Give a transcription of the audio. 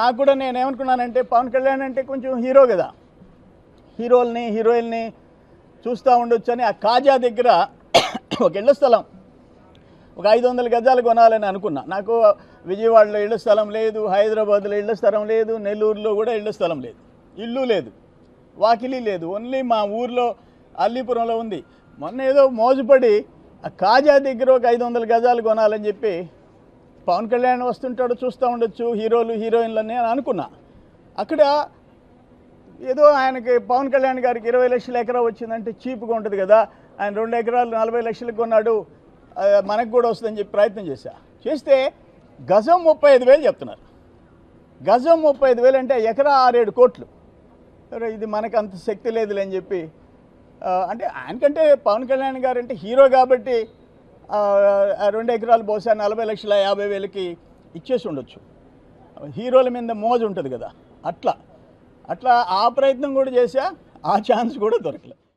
నాకు కూడా నేను ఏమనుకున్నానంటే పవన్ కళ్యాణ్ అంటే కొంచెం హీరో కదా హీరోల్ని హీరోయిల్ని చూస్తూ ఉండొచ్చు అని ఆ కాజా దగ్గర ఒక ఇళ్ల స్థలం ఒక ఐదు వందల గజాలు కొనాలని అనుకున్నా నాకు విజయవాడలో ఇళ్ల స్థలం లేదు హైదరాబాద్లో ఇళ్ల స్థలం లేదు నెల్లూరులో కూడా ఇళ్ల స్థలం లేదు ఇల్లు లేదు వాకిలి లేదు ఓన్లీ మా ఊర్లో అల్లీపురంలో ఉంది మొన్న ఏదో మోజుపడి ఆ కాజా దగ్గర ఒక ఐదు వందల గజాలు కొనాలని చెప్పి పవన్ కళ్యాణ్ వస్తుంటాడు చూస్తూ ఉండొచ్చు హీరోలు హీరోయిన్లని అని అనుకున్నా అక్కడ ఏదో ఆయనకి పవన్ కళ్యాణ్ గారికి ఇరవై లక్షల ఎకరా వచ్చిందంటే చీప్గా ఉంటుంది కదా ఆయన రెండు ఎకరాలు నలభై లక్షలకు కొన్నాడు ఆ, మనకు కూడా వస్తుందని చెప్పి ప్రయత్నం చేశా చేస్తే గజం ముప్పై ఐదు వేలు చెప్తున్నారు గజం ముప్పై ఐదు వేలు అంటే ఎకరా ఆరేడు కోట్లు అరే, ఇది మనకు అంత శక్తి లేదులే అని చెప్పి ఆ, అంటే ఆయనకంటే పవన్ కళ్యాణ్ గారు అంటే హీరో కాబట్టి ఆ, ఆ రెండు ఎకరాలు బహుశా నలభై లక్షల యాభై వేలకి ఇచ్చేసి ఉండొచ్చు హీరోల మీద మోజు ఉంటుంది కదా అట్లా అట్లా ఆ ప్రయత్నం కూడా చేశా ఆ ఛాన్స్ కూడా దొరకలేదు